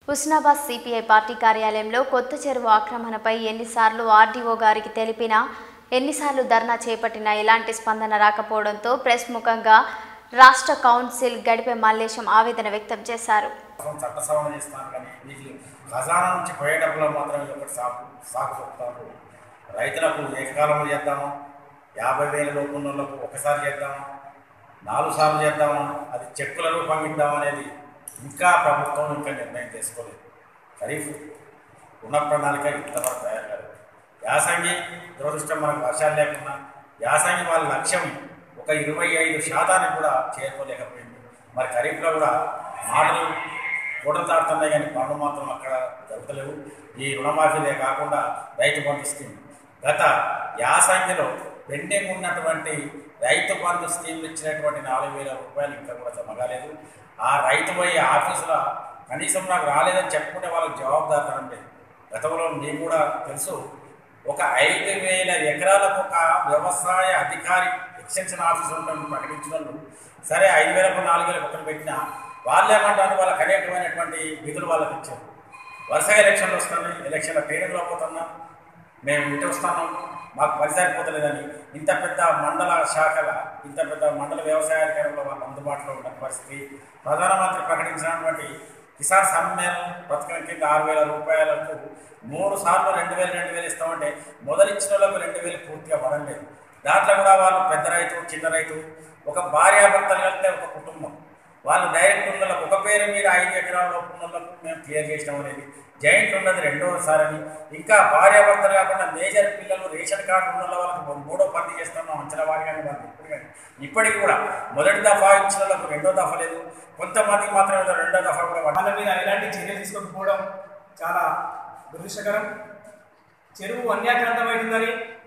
Husnabad CPI party కార్యాలయంలో కొత్త చెరువు ఆక్రమణపై ఎన్నిసార్లు ఆర్డీఓ గారికి తెలిపినా ఎన్నిసార్లు ధర్నా చేపట్టినా ఎలాంటి స్పందన రాకపోవడంతో ప్రెస్ ముఖంగా రాష్ట్ర కౌన్సిల్ గడిపే మల్లేశం ఆవేదన వ్యక్తం చేశారు కోసం చట్ట సవరణ చేస్తాను కానీ వీటిని ఖజానా నుంచి పోయే డబ్బులో మాత్రం ఇది ఒకటి సాకు సాకు చెప్తాను రైతులకు ఏకకాలంలో చేద్దామా యాభై వేల లోపు ఉన్న వాళ్ళకు ఒకసారి చేద్దామా నాలుగు సార్లు చేద్దామా అది చెక్కుల రూపంగా ఇద్దామా అనేది ఇంకా ప్రభుత్వం ఇంకా నిర్ణయం తీసుకోలేదు ఖరీఫ్ ఉన్న ప్రణాళిక ఇంతవరకు తయారు కాలేదు యాసంగి దురదృష్టం మనకు వర్షాలు లేకున్నా యాసంగి వాళ్ళ లక్ష్యం ఒక ఇరవై ఐదు శాతానికి కూడా చేరుకోలేకపోయింది మరి ఖరీఫ్లో కూడా మాటలు కూటలు తాడుతున్నాయి కానీ పనులు మాత్రం అక్కడ జరుగుతలేవు ఈ రుణమాఫీలే కాకుండా రైతు బంధు స్కీమ్ గత యాసంగిలో పెండింగ్ ఉన్నటువంటి రైతు బంధు స్కీమ్ ఇచ్చినటువంటి నాలుగు వేల రూపాయలు ఇంకా కూడా జమ కాలేదు ఆ రైతు పోయి ఆఫీసులో కనీసం నాకు రాలేదని చెప్పుకుంటే వాళ్ళకి జవాబుదారితనం లేదు గతంలో మీకు కూడా తెలుసు ఒక ఐదు వేల ఎకరాలకు ఒక వ్యవసాయ అధికారి ఎక్స్టెన్షన్ ఆఫీసర్ ఉండడం ప్రకటించిన వాళ్ళు సరే ఐదు వేలకు నాలుగు వేలకు ఒకరు పెట్టినా వాళ్ళు ఏమంటారు వాళ్ళకి అనేకమైనటువంటి విధులు వాళ్ళకి ఇచ్చారు వరుసగా ఎలక్షన్లు వస్తున్నాయి ఎలక్షన్ల పేరులో పోతున్నాం మేము ఇటు వస్తున్నాం మాకు పని సరిపోతలేదని ఇంత పెద్ద మండల శాఖల ఇంత పెద్ద మండల వ్యవసాయ అధికారంలో వాళ్ళ అందుబాటులో ఉన్న పరిస్థితి ప్రధానమంత్రి ప్రకటించినటువంటి కిసాన్ సమ్మేళనం పథకం కింద ఆరు వేల రూపాయలకు మూడు సార్లు రెండు వేలు రెండు వేలు ఇస్తామంటే మొదలిచ్చిన వాళ్ళకు రెండు వేలు పూర్తిగా పడలేదు దాంట్లో కూడా వాళ్ళు పెద్ద రైతు చిన్న రైతు ఒక భార్యాభర్తలు కలిపితే ఒక కుటుంబం వాళ్ళు డైరెక్ట్ ఉన్న ఒక పేరు మీద ఐదు ఎకరాల లోపు ఉన్న వాళ్ళకు మేము క్లియర్ చేసినాం అనేది జాయింట్ ఉన్నది రెండోసారి అని ఇంకా భార్యాభర్తలు కాకుండా మేజర్ పిల్లలు రేషన్ కార్డు ఉన్న వాళ్ళకి మూడో పని చేస్తున్నాం అంచనా వారి కానీ వాళ్ళు ఇప్పుడు కానీ ఇప్పటికి కూడా మొదటి దఫా ఇచ్చిన వాళ్ళకు రెండో దఫా లేదు కొంతమందికి మాత్రం ఏదో రెండో దఫా కూడా పడ్డది. వాళ్ళ మీద ఎలాంటి చర్య తీసుకోకపోవడం చాలా దురదృష్టకరం చెరువు అన్యాక్రాంతమైందని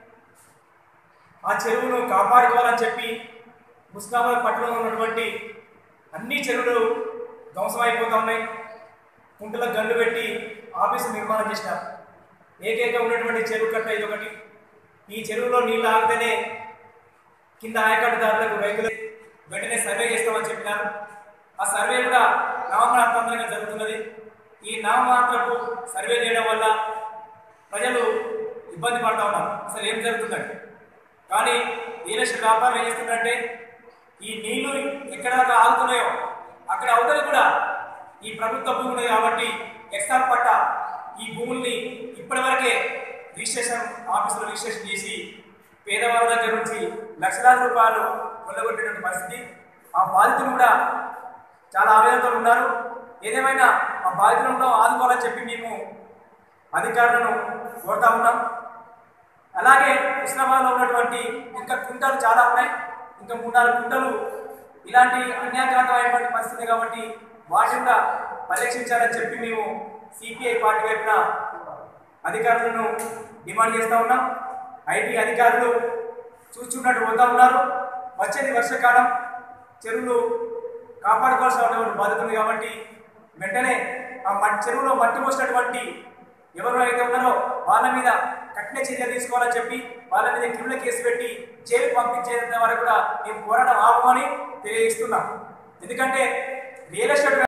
ఆ చెరువును కాపాడుకోవాలని చెప్పి ముస్లాబాద్ పట్టణంలో ఉన్నటువంటి అన్ని చెరువులు ధ్వంసమైపోతా ఉన్నాయి కుంటలకు గండు పెట్టి ఆఫీసు నిర్మాణం చేసినారు ఏకైక ఉన్నటువంటి చెరువు కట్ట ఇది ఒకటి ఈ చెరువులో నీళ్ళు ఆగితేనే కింద ఆయకట్టుదారులకు రైతులు వెంటనే సర్వే చేస్తామని చెప్పినారు ఆ సర్వే కూడా నామమాత్రంగా జరుగుతున్నది ఈ నామమాత్రపు సర్వే చేయడం వల్ల ప్రజలు ఇబ్బంది పడతా ఉన్నారు అసలు ఏం జరుగుతుందండి కానీ రియల్ ఎస్టేట్ వ్యాపారం ఏం చేస్తుందంటే ఈ నీళ్లు ఎక్కడ దాకా ఆగుతున్నాయో అక్కడ అవతలి కూడా ఈ ప్రభుత్వ భూమి ఉన్నది కాబట్టి ఎక్స్ఆర్ పట్ట ఈ భూముల్ని ఇప్పటివరకే రిజిస్ట్రేషన్ ఆఫీసులో రిజిస్ట్రేషన్ చేసి పేదవాళ్ళ దగ్గర నుంచి లక్షలాది రూపాయలు కొల్లగొట్టేటువంటి పరిస్థితి ఆ బాధితులు కూడా చాలా ఆవేదనతో ఉన్నారు ఏదేమైనా ఆ బాధితులను ఆదుకోవాలని చెప్పి మేము అధికారులను కోరుతా ఉన్నాం అలాగే కృష్ణాబాద్లో ఉన్నటువంటి ఇంకా కుంటలు చాలా ఉన్నాయి ఇంకా మూడు నాలుగు కుంటలు ఇలాంటి అన్యాక్రాంతమైనటువంటి పరిస్థితి కాబట్టి వాటిని కూడా పరీక్షించాలని చెప్పి మేము సిపిఐ పార్టీ వైపున అధికారులను డిమాండ్ చేస్తూ ఉన్నాం ఐటీ అధికారులు చూస్తున్నట్టు పోతా ఉన్నారు వచ్చేది వర్షాకాలం చెరువులు కాపాడుకోవాల్సినటువంటి బాధ్యత ఉంది కాబట్టి వెంటనే ఆ మట్టి చెరువులో మట్టి పోసినటువంటి ఎవరు అయితే ఉన్నారో వాళ్ళ మీద కఠిన చర్య తీసుకోవాలని చెప్పి వాళ్ళ మీద క్రిమినల్ కేసు పెట్టి జైలు పంపించేంత వరకు కూడా మేము పోరాటం ఆపమని తెలియజేస్తున్నాం ఎందుకంటే రియల్ ఎస్టేట్